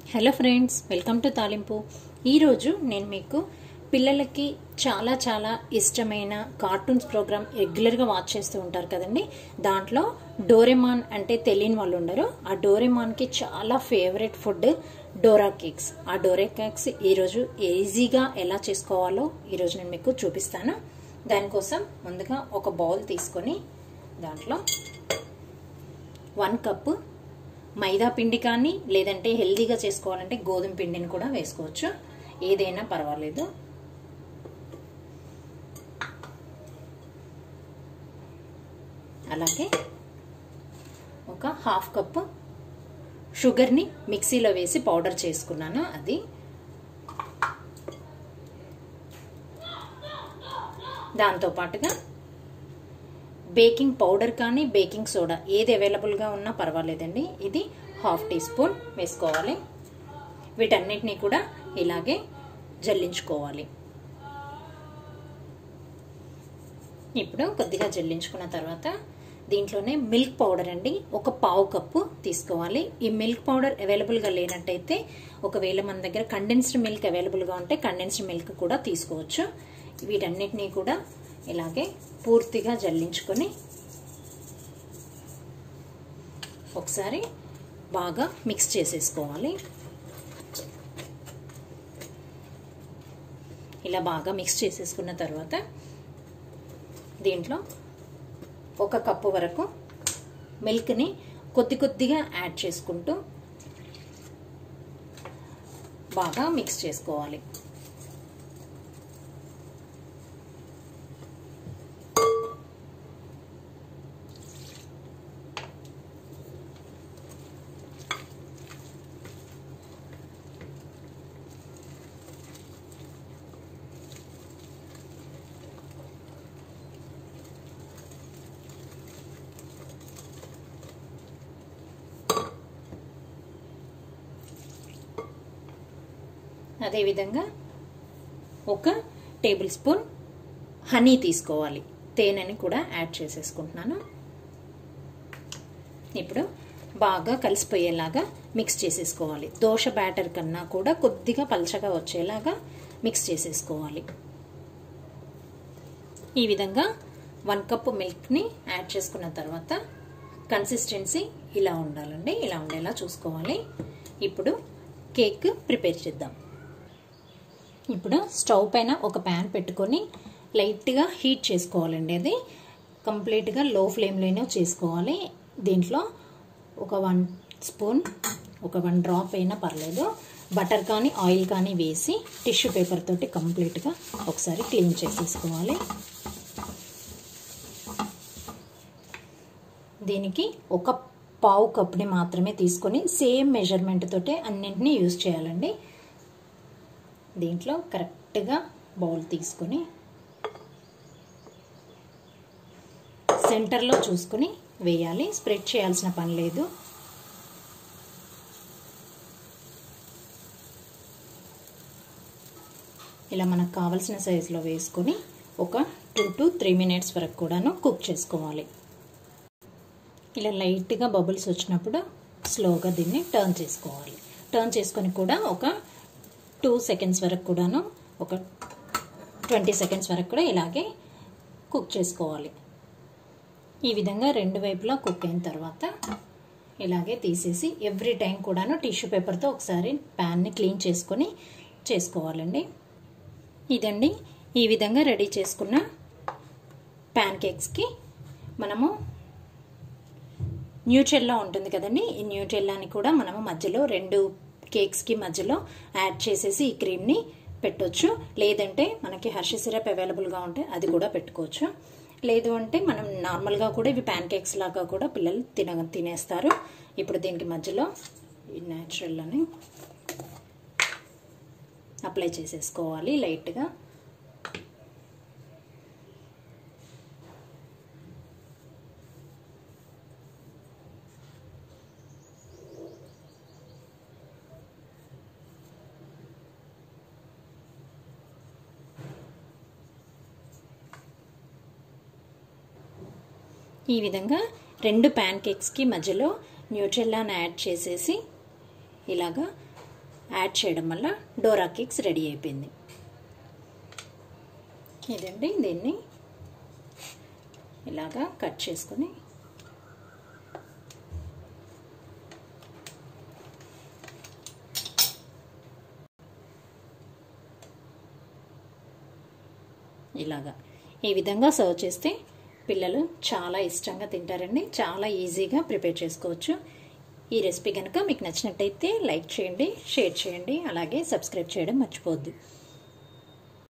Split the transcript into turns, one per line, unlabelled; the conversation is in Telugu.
హలో ఫ్రెండ్స్ వెల్కమ్ టు తాలింపు ఈరోజు నేను మీకు పిల్లలకి చాలా చాలా ఇష్టమైన కార్టూన్స్ ప్రోగ్రామ్ రెగ్యులర్గా వాచ్ చేస్తూ ఉంటారు కదండి దాంట్లో డోరెమాన్ అంటే తెలియని వాళ్ళు ఉండరు ఆ డోరెమాన్కి చాలా ఫేవరెట్ ఫుడ్ డోరా కేక్స్ ఆ డోరా కేక్స్ ఈరోజు ఈజీగా ఎలా చేసుకోవాలో ఈరోజు నేను మీకు చూపిస్తాను దానికోసం ముందుగా ఒక బౌల్ తీసుకొని దాంట్లో వన్ కప్పు మైదా పిండి కానీ లేదంటే హెల్దీగా చేసుకోవాలంటే గోధుమ పిండిని కూడా వేసుకోవచ్చు ఏదైనా పర్వాలేదు అలాగే ఒక హాఫ్ కప్పు షుగర్ని మిక్సీలో వేసి పౌడర్ చేసుకున్నాను అది దాంతో పాటుగా బేకింగ్ పౌడర్ కానీ బేకింగ్ సోడా ఏది అవైలబుల్గా ఉన్నా పర్వాలేదండి ఇది హాఫ్ టీ స్పూన్ వేసుకోవాలి వీటన్నిటినీ కూడా ఇలాగే జల్లించుకోవాలి ఇప్పుడు కొద్దిగా జల్లించుకున్న తర్వాత దీంట్లోనే మిల్క్ పౌడర్ అండి ఒక పావు కప్పు తీసుకోవాలి ఈ మిల్క్ పౌడర్ అవైలబుల్గా లేనట్టయితే ఒకవేళ మన దగ్గర కండెన్స్డ్ మిల్క్ అవైలబుల్గా ఉంటే కండెన్స్డ్ మిల్క్ కూడా తీసుకోవచ్చు వీటన్నిటినీ కూడా ఇలాగే పూర్తిగా జల్లించుకొని ఒకసారి బాగా మిక్స్ చేసేసుకోవాలి ఇలా బాగా మిక్స్ చేసేసుకున్న తర్వాత దీంట్లో ఒక కప్పు వరకు మిల్క్ని కొద్ది కొద్దిగా యాడ్ చేసుకుంటూ బాగా మిక్స్ చేసుకోవాలి అదేవిధంగా ఒక టేబుల్ స్పూన్ హనీ తీసుకోవాలి తేనెని కూడా యాడ్ చేసేసుకుంటున్నాను ఇప్పుడు బాగా కలిసిపోయేలాగా మిక్స్ చేసేసుకోవాలి దోశ బ్యాటర్ కన్నా కూడా కొద్దిగా పలచగా వచ్చేలాగా మిక్స్ చేసేసుకోవాలి ఈ విధంగా వన్ కప్ మిల్క్ని యాడ్ చేసుకున్న తర్వాత కన్సిస్టెన్సీ ఇలా ఉండాలండి ఇలా ఉండేలా చూసుకోవాలి ఇప్పుడు కేక్ ప్రిపేర్ చేద్దాం ఇప్పుడు స్టవ్ పైన ఒక ప్యాన్ పెట్టుకొని లైట్గా హీట్ చేసుకోవాలండి అది కంప్లీట్గా లో ఫ్లేమ్లోనే చేసుకోవాలి దీంట్లో ఒక వన్ స్పూన్ ఒక వన్ డ్రాప్ అయినా పర్లేదు బటర్ కానీ ఆయిల్ కానీ వేసి టిష్యూ పేపర్ తోటి కంప్లీట్గా ఒకసారి క్లీన్ చేసేసుకోవాలి దీనికి ఒక పావు కప్ని మాత్రమే తీసుకొని సేమ్ మెజర్మెంట్ తోటే అన్నింటినీ యూజ్ చేయాలండి దీంట్లో కరెక్ట్గా బౌల్ తీసుకొని సెంటర్లో చూసుకుని వేయాలి స్ప్రెడ్ చేయాల్సిన పని లేదు ఇలా మనకు కావలసిన సైజులో వేసుకొని ఒక టూ టు త్రీ మినిట్స్ వరకు కూడాను కుక్ చేసుకోవాలి ఇలా లైట్గా బబుల్స్ వచ్చినప్పుడు స్లోగా దీన్ని టర్న్ చేసుకోవాలి టర్న్ చేసుకొని కూడా ఒక టూ సెకండ్స్ వరకు కూడాను ఒక ట్వంటీ సెకండ్స్ వరకు కూడా ఇలాగే కుక్ చేసుకోవాలి ఈ విధంగా రెండు వైపులా కుక్ అయిన తర్వాత ఇలాగే తీసేసి ఎవ్రీ టైం కూడాను టిష్యూ పేపర్తో ఒకసారి ప్యాన్ని క్లీన్ చేసుకొని చేసుకోవాలండి ఇదండి ఈ విధంగా రెడీ చేసుకున్న ప్యాన్ కేక్స్కి మనము న్యూట్రెల్లా ఉంటుంది కదండి ఈ న్యూట్రెల్లాని కూడా మనము మధ్యలో రెండు కేక్స్కి మధ్యలో యాడ్ చేసేసి ఈ క్రీమ్ని పెట్టొచ్చు లేదంటే మనకి హర్ష సిరప్ అవైలబుల్గా ఉంటే అది కూడా పెట్టుకోవచ్చు లేదు అంటే మనం నార్మల్గా కూడా ఇవి ప్యాన్ కేక్స్ లాగా కూడా పిల్లలు తిన తినేస్తారు ఇప్పుడు దీనికి మధ్యలో ఈ న్యాచురల్ అని అప్లై చేసేసుకోవాలి లైట్గా ఈ విధంగా రెండు ప్యాన్ కేక్స్కి మధ్యలో న్యూట్రెల్లాను యాడ్ చేసేసి ఇలాగా యాడ్ చేయడం వల్ల డోరా కేక్స్ రెడీ అయిపోయింది ఇదండి దీన్ని ఇలాగా కట్ చేసుకొని ఇలాగా ఈ విధంగా సర్వ్ చేస్తే పిల్లలు చాలా ఇష్టంగా తింటారండి చాలా ఈజీగా ప్రిపేర్ చేసుకోవచ్చు ఈ రెసిపీ కనుక మీకు నచ్చినట్టయితే లైక్ చేయండి షేర్ చేయండి అలాగే సబ్స్క్రైబ్ చేయడం మర్చిపోవద్దు